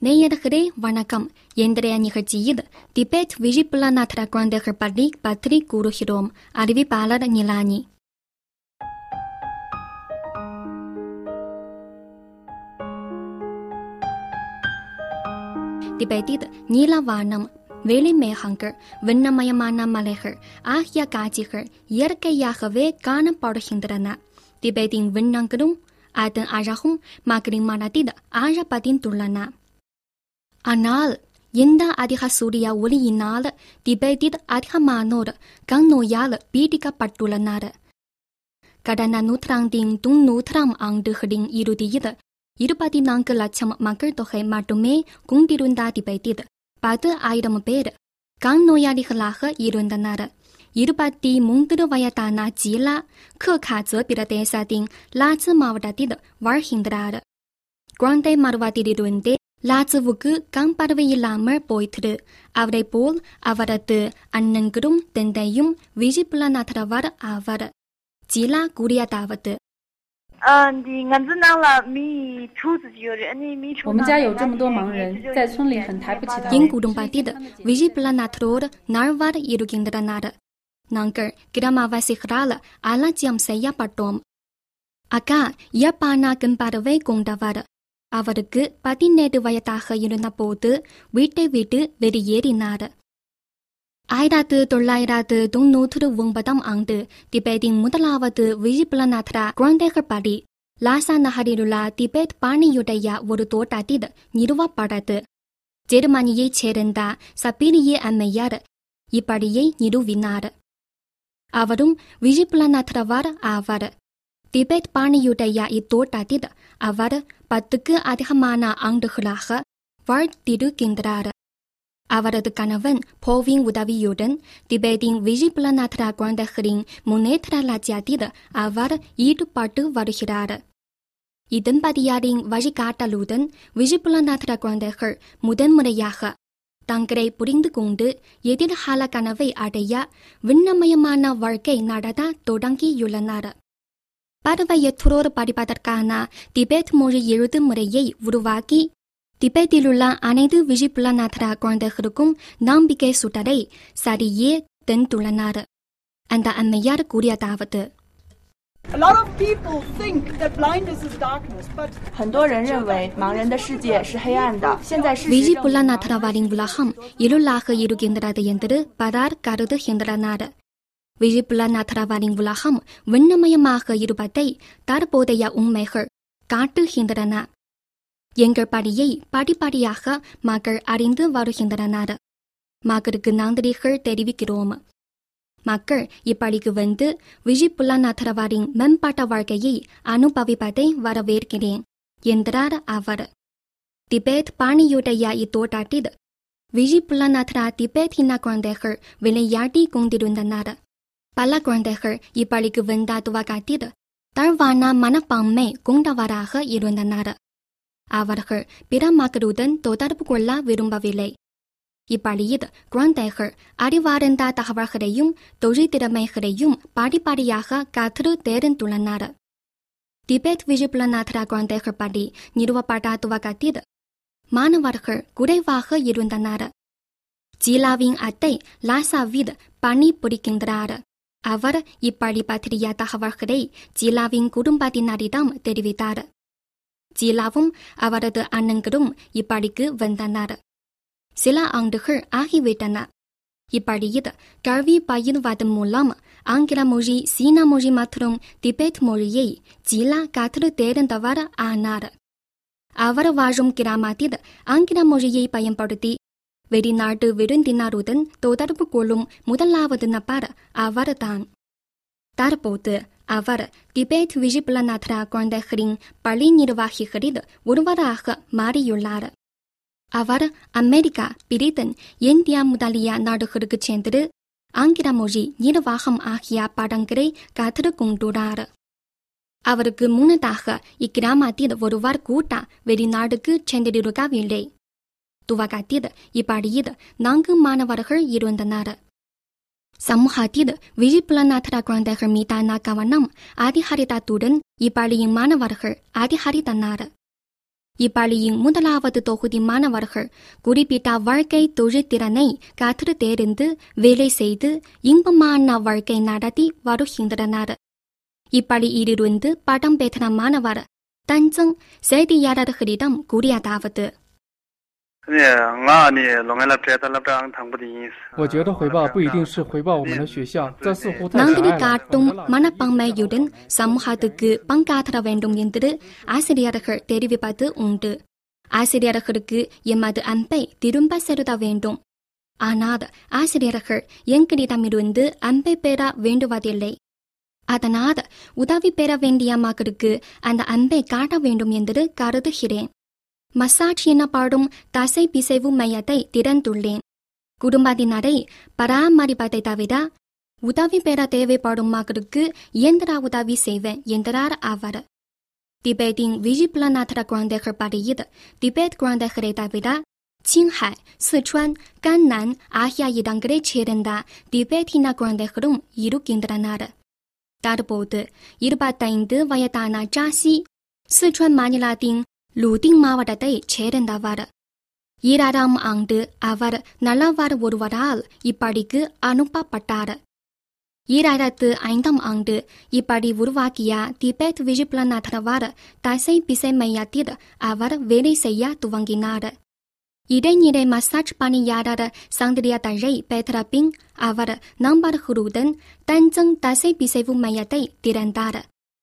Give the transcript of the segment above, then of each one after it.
நேயர்களே வணக்கம் இன்றைய நிகழ்ச்சியில் திபெத் விழிப்புலனாற்ற குழந்தைகள் பள்ளி பற்றி கூறுகிறோம் அறிவிப்பாளர் நிலானி திபெத்தில் நீல வானம் வெளிமேகங்கள் விண்ணமயமான மலைகள் ஆகிய காட்சிகள் இயற்கையாகவே காணப்படுகின்றன திபெத்தின் விண்ணங்களும் அதன் அழகும் மக்களின் மனத்தில் ஆழப்பதிந்துள்ளன ஆனால் இந்த அதிக சூரிய ஒளியினால் திபெத்தில் அதிகமானோர் கண் நோயால் பீடிக்கப்பட்டுள்ளனர் கடந்த நூற்றாண்டின் தொன்னூற்றாம் ஆண்டுகளின் இறுதியில் இருபத்தி நான்கு லட்சம் மக்கள் தொகை மட்டுமே கொண்டிருந்த திபெத்தில் பத்து ஆயிரம் பேர் கண் நோயாளிகளாக இருந்தனர் இருபத்தி மூன்று வயதான ஜீலா கக்காஜ பிரதேசத்தின் லாச்சு மாவட்டத்தில் வாழ்கின்றார் குழந்தை மருவத்திலிருந்தே லாச்சுவுக்கு கண் பார்வையில்லாமல் போயிற்று அவரை போல் அவரது அண்ணன்களும் தந்தையும் விழிப்புலனற்றவர் ஆவர் ஜீலா கூறியதாவது 嗯，你俺子拿了米兔子有人，你米兔。 我们家有这么多盲人，在村里很抬不起头。 என் குடும்பத்தில் விழிப்புலனற்றோர் நால்வர் இருக்கின்றனர் நாங்கள் கிராமவாசிகளால் அலட்சியம் செய்யப்பட்டோம் அக்கா இயற்பான கண் பார்வை கொண்டவர் அவருக்கு பதினேழு வயதாக இருந்தபோது வீட்டை விட்டு வெளியேறினார் ஆயிரத்து தொள்ளாயிரத்து தொன்னூற்று ஒன்பதாம் ஆண்டு திபெத்தின் முதலாவது விழிப்புலனற்ற குழந்தைகள் பள்ளி லாசா நகரிலுள்ள திபெத் பாணியுடைய ஒரு தோட்டத்தில் நிறுவப்பட்டது ஜெர்மனியைச் சேர்ந்த சபீரிய அம்மையார் இப்படியை நிறுவினார் அவரும் விழிப்புலனற்றவர் ஆவார் திபெத் பாணியுடைய இத்தோட்டத்தில் அவர் பத்துக்கு அதிகமான ஆண்டுகளாக வாழ்த்திருக்கின்றார் அவரது கணவன் போவின் உதவியுடன் திபெத்தின் விழிப்புலனற்ற குழந்தைகளின் முன்னேற்ற லட்சியத்தில் அவர் ஈடுபட்டு வருகிறார் இதன்படியாரின் வழிகாட்டலுடன் விழிப்புலனற்ற குழந்தைகள் முதன்முறையாக தங்களை புரிந்து கொண்டு எதிர்கால கனவை அடைய விண்ணமயமான வாழ்க்கை நடத்த தொடங்கியுள்ளனர் பார்வையற்றோர் படிப்பதற்கான திபெத் மொழி எழுத்து முறையை உருவாக்கி திபெத்திலுள்ள அனைத்து விழிப்புலனற்ற குழந்தைகளுக்கும் நம்பிக்கை சுடரை சரியே தந்துள்ளனர் அந்த அம்மையார் கூறியதாவது A lot of people think that blindness is darkness, but 很多人认为盲人的世界是黑暗的，现在事实证明 விழிப்புலனற்றவரின் உலகம் இருளாக இருக்கின்றது என்று பலர் கருதுகின்றனர் விழிப்புலனற்றவரின் உலகம் விண்ணமயமாக இருப்பதை தற்போதைய உண்மைகள் காட்டுகின்றன எங்கள் பணியை படிப்படியாக மக்கள் அறிந்து வருகின்றனர் மக்களுக்கு நன்றிகள் தெரிவிக்கிறோம் மக்கள் இப்படிக்கு வந்து விழிப்புலனற்றவரின் மேம்பட்ட வாழ்க்கையை அனுபவிப்பதை வரவேற்கிறேன் என்றார் அவர் திபெத் பாணியுடைய இத்தோட்டத்தில் விழிப்புலனற்ற திபெத்தின குழந்தைகள் விளையாடி கொண்டிருந்தனர் பல குழந்தைகள் இப்படிக்கு வந்த துவக்கத்தில் தாழ்வான மனப்பான்மை கொண்டவராக இருந்தனர் அவர்கள் பிற மக்களுடன் தொடர்பு கொள்ள விரும்பவில்லை இப்படியில் குழந்தைகள் அறிவார்ந்த தகவல்களையும் தொழில்திறமைகளையும் படிப்படியாக கற்று தேர்ந்துள்ளனர் திபெத் விழிப்புலனற்ற குழந்தைகள் பள்ளி நிறுவப்பட்ட துவக்கத்தில் மாணவர்கள் குறைவாக இருந்தனர் ஜீலாவின் அத்தை லாசாவில் பணி புரிகின்றார் அவர் இப்படி பற்றிய தகவல்களை ஜீலாவின் குடும்பத்தினரிடம் தெரிவித்தார் ஜீலாவும் அவரது அண்ணன்களும் இப்படிக்கு வந்தனர் சில ஆண்டுகள் ஆகிவிட்டன இப்படியில் கல்வி பயில்வதன் மூலம் ஆங்கில மொழி சீன மொழி மற்றும் திபெத் மொழியை ஜீலா கற்று தேர்ந்தவர் ஆனார் அவர் வாழும் கிராமத்தில் ஆங்கில மொழியை பயன்படுத்தி வெளிநாட்டு விருந்தினருடன் தொடர்பு கொள்ளும் முதலாவது நபர் அவர்தான் தற்போது அவர் திபெத் விழிப்புலனற்ற குழந்தைகளின் பள்ளி நிர்வாகிகளில் ஒருவராக மாறியுள்ளார் அவர் அமெரிக்கா பிரிட்டன் இந்தியா முதலிய நாடுகளுக்கு சென்று ஆங்கில மொழி நிர்வாகம் ஆகிய பாடங்களை கற்றுக் கொண்டுள்ளார் அவருக்கு முன்னதாக இக்கிராமத்தில் ஒருவர் கூட்ட வெளிநாடுக்கு சென்றிருக்கவில்லை துவக்கத்தில் இப்படியில் நான்கு மாணவர்கள் இருந்தனர் சமூகத்தில் விழிப்புலனற்ற குழந்தைகள் மீதான கவனம் அதிகரித்ததுடன் இப்பள்ளியின் மாணவர்கள் அதிகரித்தனர் இப்பள்ளியின் முதலாவது தொகுதி மாணவர்கள் குறிப்பிட்ட வாழ்க்கை தொழிற்திறனை கற்று தெரிந்து வேலை செய்து இன்பமான வாழ்க்கை நடத்தி வருகின்றனர் இப்பள்ளியிலிருந்து பட்டம் பெற்ற மாணவர் தஞ்சங் செய்தியாளர்களிடம் கூறியதாவது 你俺你龙安那拍他那不让唐不的意思。 我觉得回报不一定是回报我们的学校，这似乎太狭 நந்தினி 隘了。 காட்டும் மனப்பான்மையுடன் சமூகத்துக்கு பங்காற்ற வேண்டும் என்று ஆசிரியர்கள் தெரிவிப்பது உண்டு ஆசிரியர்களுக்கு எமது அன்பை திரும்ப செலுத்த வேண்டும் ஆனால் ஆசிரியர்கள் எங்களிடமிருந்து அன்பை பெற வேண்டுவதில்லை அதனால் உதவி பெற வேண்டிய மக்களுக்கு அந்த அன்பை காட்ட வேண்டும் என்று கருதுகிறேன் மசாஜ் எனப்படும் தசை பிசைவு மையத்தை திறந்துள்ளேன் குடும்பத்தினரை பராமரிப்பதை தவிர உதவி பெற தேவைப்படும் மக்களுக்கு இயந்திர உதவி செய்வேன் என்றார் அவர் திபெத்தின் விழிப்புலனாற்ற குழந்தைகள் பள்ளியில் திபெத் குழந்தைகளை தவிர சிங்ஹாய் சிச்சுவான் கண்ணான் ஆகிய இடங்களைச் சேர்ந்த திபெத்தின குழந்தைகளும் இருக்கின்றனர் தற்போது இருபத்தைந்து வயதான ஜாசி சிச்சுவான் மாநிலத்தின் லுடிங் மாவட்டத்தைச் சேர்ந்தவர் ஈராறாம் ஆண்டு அவர் நல்லவர் ஒருவரால் இப்படிக்கு அனுப்பப்பட்டார் ஈராயிரத்து ஐந்தாம் ஆண்டு இப்படி உருவாக்கிய திபெத் விழிப்புலனாற்றவர் தசை பிசை மையத்தில் அவர் வேலை செய்ய துவங்கினார் இடைநிலை மசாஜ் பணியாளர் சான்றிதழை பெற்ற பின் அவர் நண்பர்களுடன் தஞ்சங் தசை பிசைவு மையத்தை திறந்தார்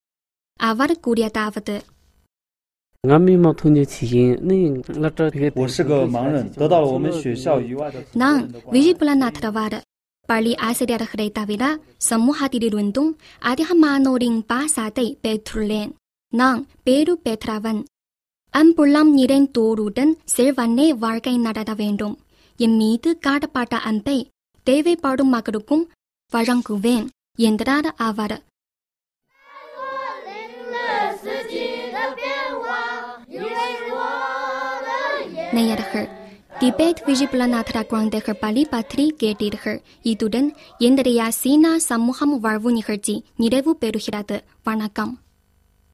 அவர் கூறியதாவது 俺眉毛头年起因，那那这我是个盲人，得到了我们学校以外的 நான் விழிப்புலனாற்றவர் பள்ளி ஆசிரியர்களை தவிர சமூகத்திலிருந்தும் அதிகமானோரின் பாசத்தை பெற்றுள்ளேன் நான் பேரு பெற்றவன் அன்புள்ளம் நிறைந்தோருடன் செல்வனே வாழ்க்கை நடத்த வேண்டும் என் மீது காட்டப்பட்ட அன்பை தேவைப்படும் மக்களுக்கும் வழங்குவேன் என்றார் அவர் நேயர்கள் டிபேட் விழிப்புலனாற்ற குழந்தைகள் பள்ளி பற்றி கேட்டீர்கள் இத்துடன் இன்றைய சீனா சமூகம் வாழ்வு நிகழ்ச்சி நிறைவு பெறுகிறது வணக்கம்